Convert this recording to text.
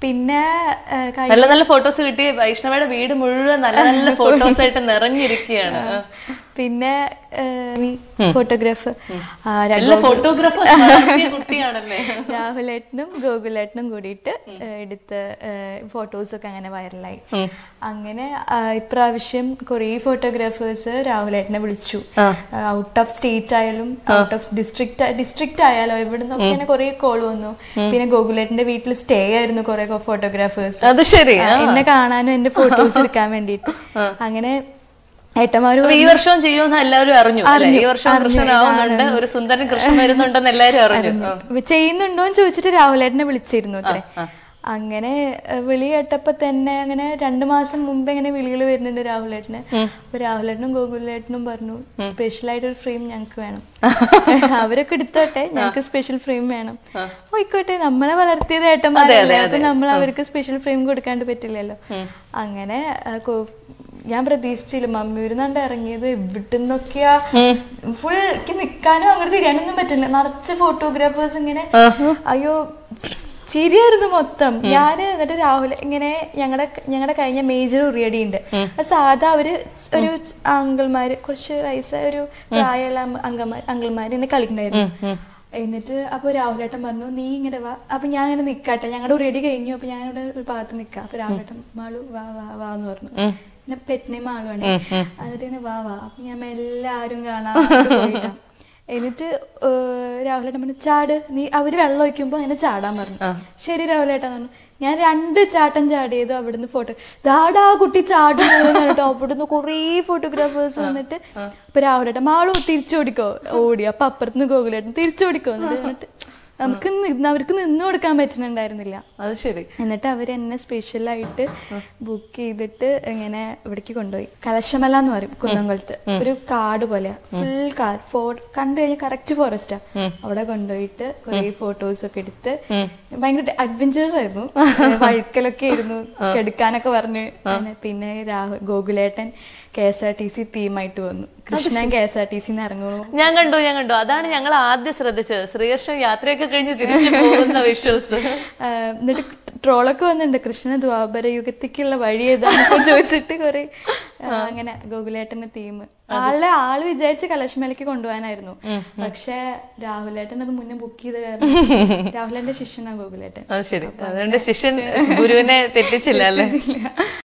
പിന്നെ ആ, കഴിഞ്ഞ നല്ല നല്ല ഫോട്ടോസ് കിട്ടി വൈഷ്ണവയുടെ വീട് മുഴുവൻ നല്ല നല്ല ഫോട്ടോസ് ആയിട്ട് നിറഞ്ഞിരിക്കുകയാണ് ആ. പിന്നെ ഫോട്ടോഗ്രാഫ് എല്ലാ ഫോട്ടോഗ്രാഫേഴ്സ് കുട്ടിയാണല്ലേ രാഹുലേട്ടനും ഗോകുലേട്ടനും കൂടിയിട്ട് ആ, എടുത്ത ഫോട്ടോസ് ഒക്കെ അങ്ങനെ വൈറലായി അങ്ങനെ ആ, ഇപ്രാവശ്യം കുറേ ഫോട്ടോഗ്രാഫേഴ്സ് രാഹുലേട്ടനെ വിളിച്ചു ഔട്ട് ഓഫ് സ്റ്റേറ്റ് ആയാലും ഔട്ട് ഓഫ് ഡിസ്ട്രിക്ട് ഡിസ്ട്രിക്ട് ആയാലോ ഇവിടെ നിന്നൊക്കെ ഇങ്ങനെ കുറേ കോൾ വന്നു പിന്നെ ഗോകുലേട്ടന്റെ വീട്ടിൽ സ്റ്റേ ആയിരുന്നു കുറെ ഫോട്ടോഗ്രാഫേഴ്സ് അത് ശരി ആ. എന്നെ കാണാനും എന്റെ ഫോട്ടോസ് എടുക്കാൻ വേണ്ടിയിട്ട് അങ്ങനെ ഏട്ടന്മാര് അപ്പൊ ഈ വർഷവും ചെയ്യുമെന്ന് എല്ലാവരും അറിഞ്ഞു അല്ലെ ഈ വർഷം കൃഷ്ണനാവുന്നുണ്ട് ഒരു സുന്ദരൻ കൃഷ്ണൻ വരുന്നുണ്ടെന്ന് എല്ലാവരും അറിഞ്ഞു ആ. ഇപ്പൊ ചെയ്യുന്നുണ്ടോ എന്ന് ചോദിച്ചിട്ട് രാഹുലേട്ടനെ വിളിച്ചിരുന്നു അത്രേ അങ്ങനെ ഏഹ്, വിളി കേട്ടപ്പോ തന്നെ അങ്ങനെ രണ്ടു മാസം മുമ്പ് ഇങ്ങനെ വിളികൾ വരുന്നുണ്ട് രാഹുലേട്ടന് അപ്പൊ രാഹുലേട്ടനും ഗോകുലേട്ടനും പറഞ്ഞു സ്പെഷ്യൽ ആയിട്ട് ഒരു ഫ്രെയിം ഞങ്ങൾക്ക് വേണം അവരൊക്കെ എടുത്തോട്ടെ ഞങ്ങൾക്ക് സ്പെഷ്യൽ ഫ്രെയിം വേണം പോയിക്കോട്ടെ നമ്മളെ വളർത്തിയത് ഏട്ടന്മാരല്ലേ അപ്പൊ നമ്മൾ അവർക്ക് സ്പെഷ്യൽ ഫ്രെയിം കൊടുക്കാണ്ട് പറ്റില്ലല്ലോ അങ്ങനെ ആ, കോ- ഞാൻ പ്രതീക്ഷിച്ചില്ല മമ്മിയൂരിന്നാണ്ട് ഇറങ്ങിയത് എവിടുന്നൊക്കെയാ ഫുൾ എനിക്ക് നിക്കാനും അങ്ങോട്ട് തിരിയാനൊന്നും പറ്റില്ല നിറച്ച് ഫോട്ടോഗ്രാഫേഴ്സ് ഇങ്ങനെ അയ്യോ ചിരിയായിരുന്നു മൊത്തം ഞാന് എന്നിട്ട് രാഹുൽ ഇങ്ങനെ ഞങ്ങളുടെ ഞങ്ങളുടെ കഴിഞ്ഞ മേജർ ഉറിയടി ഉണ്ട് അത് സാധാ അവര് ഒരു അങ്കിൾമാര് കുറച്ച് വയസ്സായ ഒരു പ്രായമുള്ള അങ്കമാർ അങ്കിൾമാര് എന്നെ കളിക്കണ്ടായിരുന്നു എന്നിട്ട് അപ്പൊ രാഹുലേട്ടൻ പറഞ്ഞു നീ ഇങ്ങനെ വാ അപ്പൊ ഞാൻ ഇങ്ങനെ നിക്കാട്ടെ ഞങ്ങളുടെ റെഡി കഴിഞ്ഞു അപ്പൊ ഞാൻ ഇവിടെ ഒരു ഭാഗത്ത് നിക്കാം അപ്പൊ രാഹുലേട്ടൻ മാളു വാ വാ വാ എന്ന് പറഞ്ഞു പിന്നെ പെറ്റിനെ മാളുവാണ് എന്നിട്ട് ഇങ്ങനെ വാ വാ അപ്പൊ ഞാൻ എല്ലാരും കാണാൻ അങ്ങോട്ട് പോയിട്ടാ. എന്നിട്ട് ഏഹ്, രാഹുലേട്ടൻ പറഞ്ഞു ചാട് നീ അവര് വെള്ളം ഒഴിക്കുമ്പോ അങ്ങനെ ചാടാൻ പറഞ്ഞു ശരി രാഹുലേട്ടൻ പറഞ്ഞു ഞാൻ രണ്ട് ചാട്ടം ചാടിയതും അവിടുന്ന് ഫോട്ടോ ദാടാ കുട്ടി ചാടും പറഞ്ഞിട്ട് അവിടുന്ന് കുറേ ഫോട്ടോഗ്രാഫേഴ്സ് വന്നിട്ട് ഇപ്പൊ രാഹുലേട്ടൻ മാളു തിരിച്ചോടിക്കോ ഓടി അപ്പൊ അപ്പുറത്തുനിന്ന് ഗോകുലേട്ടൻ തിരിച്ചോടിക്കോ എന്നിട്ട് എന്നിട്ട് നമുക്ക് നിന്ന് അവർക്ക് നിന്ന് കൊടുക്കാൻ പറ്റുന്നുണ്ടായിരുന്നില്ല അത് ശരി എന്നിട്ട് അവർ എന്നെ സ്പെഷ്യലായിട്ട് ബുക്ക് ചെയ്തിട്ട് ഇങ്ങനെ ഇവിടേക്ക് കൊണ്ടുപോയി കലശമല എന്ന് പറയും കുന്നംകുളത്ത് ഒരു കാട് പോലെ ഫുൾ കാട് ഫോ കണ്ടു കഴിഞ്ഞാൽ കറക്റ്റ് ഫോറസ്റ്റാ അവിടെ കൊണ്ടുപോയിട്ട് കുറെ ഫോട്ടോസ് ഒക്കെ എടുത്ത് ഭയങ്കര അഡ്വഞ്ചർ ആയിരുന്നു വഴുക്കലൊക്കെ ആയിരുന്നു കെടുക്കാനൊക്കെ പറഞ്ഞ് അങ്ങനെ പിന്നെ രാഹുൽ ഗോകുലേട്ടൻ K S R T C തീമായിട്ട് വന്നു Krishnan K S R T സിന്ന് ഇറങ്ങുന്നു ഞാൻ കണ്ടു ഞാൻ കണ്ടു അതാണ് ഞങ്ങൾ ആദ്യം ശ്രദ്ധിച്ചത് ശ്രീകൃഷ്ണൻ യാത്രയൊക്കെ കഴിഞ്ഞ് തിരിച്ചു പോകുന്ന വിഷ്വൽസ് ആഹ് എന്നിട്ട് ട്രോളൊക്കെ വന്നിട്ടുണ്ട് കൃഷ്ണ ദ്വാപര യുഗത്തേക്കുള്ള വഴി ഏതാണെന്നൊക്കെ ചോദിച്ചിട്ട് കുറെ ആഹ് അങ്ങനെ ഗോകുലേട്ടന്റെ തീം ആളെ ആള് വിചാരിച്ച കലശ്മേലക്ക് കൊണ്ടുപോകാനായിരുന്നു പക്ഷെ രാഹുലേട്ടൻ അത് മുന്നേ ബുക്ക് ചെയ്ത കാരണം രാഹുലേട്ടന്റെ ശിഷ്യനാ ഗോകുലേട്ടൻ അത് ശരി അതുകൊണ്ട് ശിഷ്യൻ ഗുരുവിനെ തെറ്റിച്ചില്ല അല്ലേ